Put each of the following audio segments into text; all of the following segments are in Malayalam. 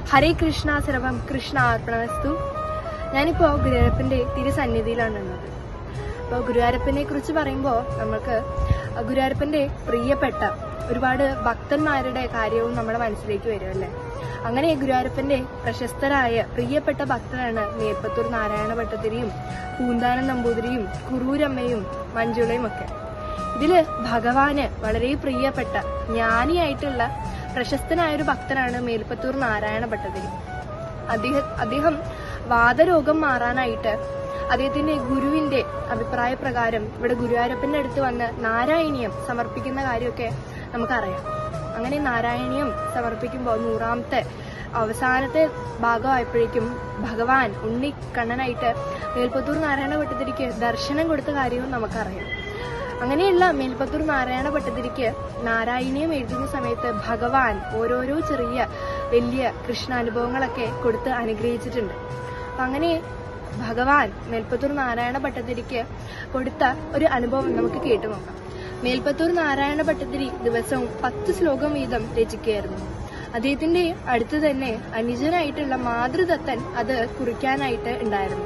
ഹരേ കൃഷ്ണ സർവം കൃഷ്ണ അർപ്പണവസ്തു ഞാനിപ്പോൾ ഗുരുവായൂരപ്പൻ്റെ തിരുസന്നിധിയിലാണ് ഉള്ളത് അപ്പോൾ ഗുരുവായൂരപ്പനെ കുറിച്ച് പറയുമ്പോൾ നമുക്ക് ഗുരുവായൂരപ്പൻ്റെ പ്രിയപ്പെട്ട ഒരുപാട് ഭക്തന്മാരുടെ കാര്യവും നമ്മുടെ മനസ്സിലേക്ക് വരും അല്ലേ അങ്ങനെ ഗുരുവായൂരപ്പൻ്റെ പ്രശസ്തരായ പ്രിയപ്പെട്ട ഭക്തരാണ് മേൽപ്പത്തൂർ നാരായണ ഭട്ടതിരിയും പൂന്താനം നമ്പൂതിരിയും കുറൂരമ്മയും മഞ്ജുളയും ഒക്കെ ഇതില് ഭഗവാന് വളരെ പ്രിയപ്പെട്ട ജ്ഞാനിയായിട്ടുള്ള പ്രശസ്തനായ ഒരു ഭക്തനാണ് മേൽപ്പത്തൂർ നാരായണ ഭട്ടതിരി അദ്ദേഹം അദ്ദേഹം വാദരോഗം മാറാനായിട്ട് അദ്ദേഹത്തിന്റെ ഗുരുവിന്റെ അഭിപ്രായ പ്രകാരം ഇവിടെ ഗുരുവായൂരപ്പന്റെ അടുത്ത് വന്ന് നാരായണീയം സമർപ്പിക്കുന്ന കാര്യമൊക്കെ നമുക്കറിയാം അങ്ങനെ നാരായണീയം സമർപ്പിക്കുമ്പോൾ നൂറാമത്തെ അവസാനത്തെ ഭാഗമായപ്പോഴേക്കും ഭഗവാൻ ഉണ്ണിക്കണ്ണനായിട്ട് മേൽപ്പത്തൂർ നാരായണ ഭട്ടതിരിക്ക് ദർശനം കൊടുത്ത കാര്യവും നമുക്കറിയാം അങ്ങനെയുള്ള മേൽപ്പത്തൂർ നാരായണ ഭട്ടതിരിക്ക് നാരായണീയം എഴുതുന്ന സമയത്ത് ഭഗവാൻ ഓരോരോ ചെറിയ വലിയ കൃഷ്ണാനുഭവങ്ങളൊക്കെ കൊടുത്ത് അനുഗ്രഹിച്ചിട്ടുണ്ട് അപ്പൊ അങ്ങനെ ഭഗവാൻ മേൽപ്പത്തൂർ നാരായണ ഭട്ടതിരിക്ക് കൊടുത്ത ഒരു അനുഭവം നമുക്ക് കേട്ടു നോക്കാം മേൽപ്പത്തൂർ നാരായണ ഭട്ടതിരി ദിവസവും പത്ത് ശ്ലോകം വീതം രചിക്കുകയായിരുന്നു അദ്ദേഹത്തിന്റെ അടുത്ത് തന്നെ അനുജനായിട്ടുള്ള മാതൃദത്തൻ അത് കുറിക്കാനായിട്ട് ഉണ്ടായിരുന്നു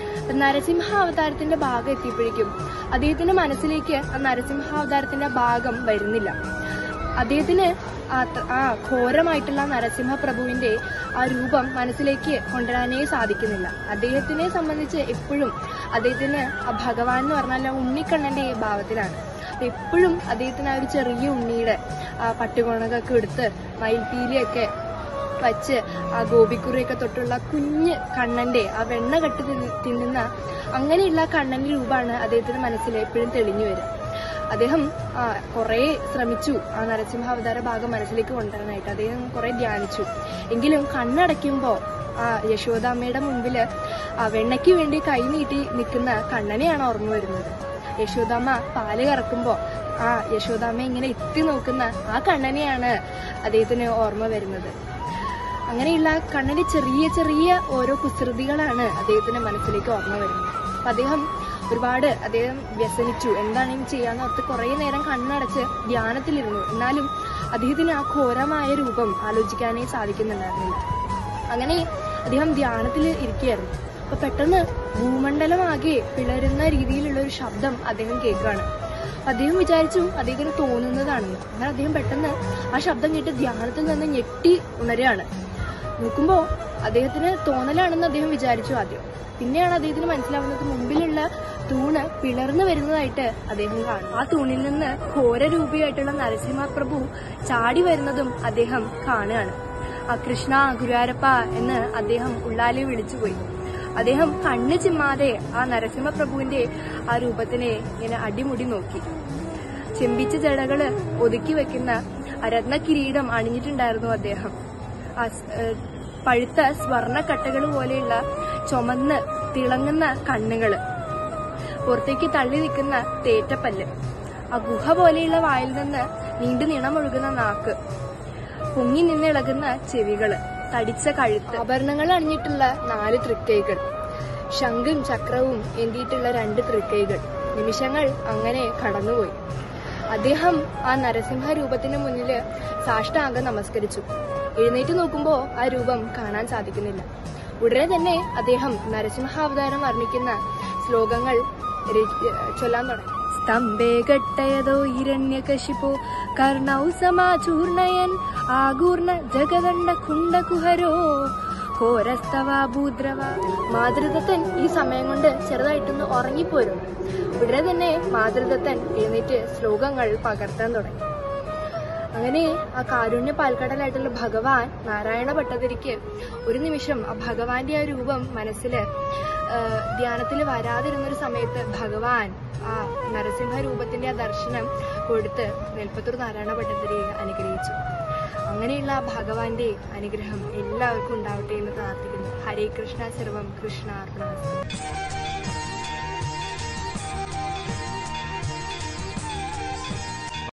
നരസിംഹ അവതാരത്തിന്റെ ഭാഗം എത്തിയപ്പോഴേക്കും അദ്ദേഹത്തിന്റെ മനസ്സിലേക്ക് ആ നരസിംഹാവതാരത്തിന്റെ ഭാഗം വരുന്നില്ല അദ്ദേഹത്തിന് ആ ത- ആ ഘോരമായിട്ടുള്ള നരസിംഹ പ്രഭുവിന്റെ ആ രൂപം മനസ്സിലേക്ക് കൊണ്ടുവരാനേ സാധിക്കുന്നില്ല അദ്ദേഹത്തിനെ സംബന്ധിച്ച് എപ്പോഴും അദ്ദേഹത്തിന് ആ ഭഗവാൻ എന്ന് പറഞ്ഞാൽ ആ ഉണ്ണിക്കണ്ണന്റെ ഭാവത്തിലാണ് അപ്പൊ എപ്പോഴും അദ്ദേഹത്തിന് ആ ഒരു ചെറിയ ഉണ്ണിയുടെ ആ പട്ടുകോണകൊക്കെ എടുത്ത് മയിൽപീലിയൊക്കെ വച്ച് ആ ഗോപിക്കുറിയൊക്കെ തൊട്ടുള്ള കുഞ്ഞ് കണ്ണന്റെ ആ വെണ്ണ കെട്ടി തിന്ന- തിന്നുന്ന അങ്ങനെയുള്ള കണ്ണന്റെ രൂപമാണ് അദ്ദേഹത്തിന്റെ മനസ്സിൽ എപ്പോഴും തെളിഞ്ഞു വരിക അദ്ദേഹം ആ, കുറേ ശ്രമിച്ചു ആ നരസിംഹാവതാര ഭാഗം മനസ്സിലേക്ക് കൊണ്ടുവരാനായിട്ട് അദ്ദേഹം കുറെ ധ്യാനിച്ചു എങ്കിലും കണ്ണടയ്ക്കുമ്പോൾ ആ യശോദാമ്മയുടെ മുൻപില് ആ വെണ്ണയ്ക്ക് വേണ്ടി കൈ നീട്ടി നിൽക്കുന്ന കണ്ണനെയാണ് ഓർമ്മ വരുന്നത് യശോദാമ്മ പാല് കറക്കുമ്പോ ആ യശോദാമ്മ ഇങ്ങനെ എത്തി നോക്കുന്ന ആ കണ്ണനെയാണ് അദ്ദേഹത്തിന് ഓർമ്മ വരുന്നത് അങ്ങനെയുള്ള കണ്ണന്റെ ചെറിയ ചെറിയ ഓരോ കുസൃതികളാണ് അദ്ദേഹത്തിന്റെ മനസ്സിലേക്ക് ഓർമ്മ വരുന്നത് അപ്പൊ അദ്ദേഹം ഒരുപാട് അദ്ദേഹം വ്യസനിച്ചു എന്താണ് ഇനി ചെയ്യാന്ന് ഓർത്ത് കുറെ നേരം കണ്ണടച്ച് ധ്യാനത്തിലിരുന്നു എന്നാലും അദ്ദേഹത്തിന് ആ ഘോരമായ രൂപം ആലോചിക്കാനേ സാധിക്കുന്നുണ്ടായിരുന്നില്ല അങ്ങനെ അദ്ദേഹം ധ്യാനത്തിൽ ഇരിക്കുകയായിരുന്നു അപ്പൊ പെട്ടെന്ന് ഭൂമണ്ഡലമാകെ പിളരുന്ന രീതിയിലുള്ള ഒരു ശബ്ദം അദ്ദേഹം കേൾക്കുകയാണ് അപ്പൊ അദ്ദേഹം വിചാരിച്ചു അദ്ദേഹത്തിന് തോന്നുന്നതാണെന്ന് അങ്ങനെ അദ്ദേഹം പെട്ടെന്ന് ആ ശബ്ദം കേട്ട് ധ്യാനത്തിൽ നിന്ന് ഞെട്ടി ഉണരുകയാണ് നോക്കുമ്പോ അദ്ദേഹത്തിന് തോന്നലാണെന്ന് അദ്ദേഹം വിചാരിച്ചു ആദ്യം പിന്നെയാണ് അദ്ദേഹത്തിന് മനസ്സിലാവുന്നത് മുമ്പിലുള്ള തൂണ് പിളർന്നു വരുന്നതായിട്ട് അദ്ദേഹം കാണും ആ തൂണിൽ നിന്ന് ഘോരരൂപിയായിട്ടുള്ള നരസിംഹപ്രഭു ചാടി വരുന്നതും അദ്ദേഹം കാണുകയാണ് ആ കൃഷ്ണ ഗുരുവാരപ്പ എന്ന് അദ്ദേഹം ഉള്ളാലെ വിളിച്ചുപോയി അദ്ദേഹം കണ്ണ് ചിമ്മാതെ ആ നരസിംഹപ്രഭുവിന്റെ ആ രൂപത്തിനെ ഇങ്ങനെ അടിമുടി നോക്കി ചെമ്പിച്ച ജടകള് ഒതുക്കി വെക്കുന്ന ആ രത്ന കിരീടം അണിഞ്ഞിട്ടുണ്ടായിരുന്നു അദ്ദേഹം ആ സ്- ഏഹ് പഴുത്ത സ്വർണ്ണക്കട്ടകൾ പോലെയുള്ള ചുമന്ന് തിളങ്ങുന്ന കണ്ണുകള് പുറത്തേക്ക് തള്ളി നിൽക്കുന്ന തേറ്റപ്പല്ല് ആ ഗുഹ പോലെയുള്ള വായിൽ നിന്ന് നീണ്ടു നിണമൊഴുകുന്ന നാക്ക് പൊങ്ങി നിന്നിളകുന്ന ചെവികള് തടിച്ച കഴുത്ത് ആഭരണങ്ങൾ അണിഞ്ഞിട്ടുള്ള നാല് തൃക്കൈകൾ ശംഖും ചക്രവും എന്തിയിട്ടുള്ള രണ്ട് തൃക്കൈകൾ നിമിഷങ്ങൾ അങ്ങനെ കടന്നുപോയി അദ്ദേഹം ആ നരസിംഹ രൂപത്തിന് മുന്നില് സാഷ്ടാംഗം നമസ്കരിച്ചു എഴുന്നേറ്റ് നോക്കുമ്പോ ആ രൂപം കാണാൻ സാധിക്കുന്നില്ല ഉടനെ തന്നെ അദ്ദേഹം നരസിംഹാവതാരം വർണ്ണിക്കുന്ന ശ്ലോകങ്ങൾ രചി- ചൊല്ലാൻ തുടങ്ങി സ്തംഭേ ഘട്ടയതോ ഹിരണ്യകശിപോ കർണൗ സമാചൂർണയൻ ആകൂർണ ജഗദണ്ഡ കുണ്ടകുഹരോ ഘോരസ്തവ ഭൂദ്രവ മാതൃദത്തൻ ഈ സമയം കൊണ്ട് ചെറുതായിട്ടൊന്ന് ഉറങ്ങിപ്പോയിരുന്നു ഉടനെ തന്നെ മാതൃദത്തൻ എഴുന്നേറ്റ് ശ്ലോകങ്ങൾ പകർത്താൻ തുടങ്ങി അങ്ങനെ ആ കാരുണ്യ പാൽക്കടലായിട്ടുള്ള ഭഗവാൻ നാരായണ ഭട്ടതിരിക്ക് ഒരു നിമിഷം ആ ഭഗവാന്റെ ആ രൂപം മനസ്സിൽ ധ്യാനത്തിൽ വരാതിരുന്നൊരു സമയത്ത് ഭഗവാൻ ആ നരസിംഹ രൂപത്തിന്റെ ആ ദർശനം കൊടുത്ത് നെൽപ്പത്തൂർ നാരായണ ഭട്ടതിരിയെ അനുഗ്രഹിച്ചു അങ്ങനെയുള്ള ആ ഭഗവാന്റെ അനുഗ്രഹം എല്ലാവർക്കും ഉണ്ടാവട്ടെ എന്ന് പ്രാർത്ഥിക്കുന്നു ഹരേ കൃഷ്ണ സർവം കൃഷ്ണ അർപ്പണ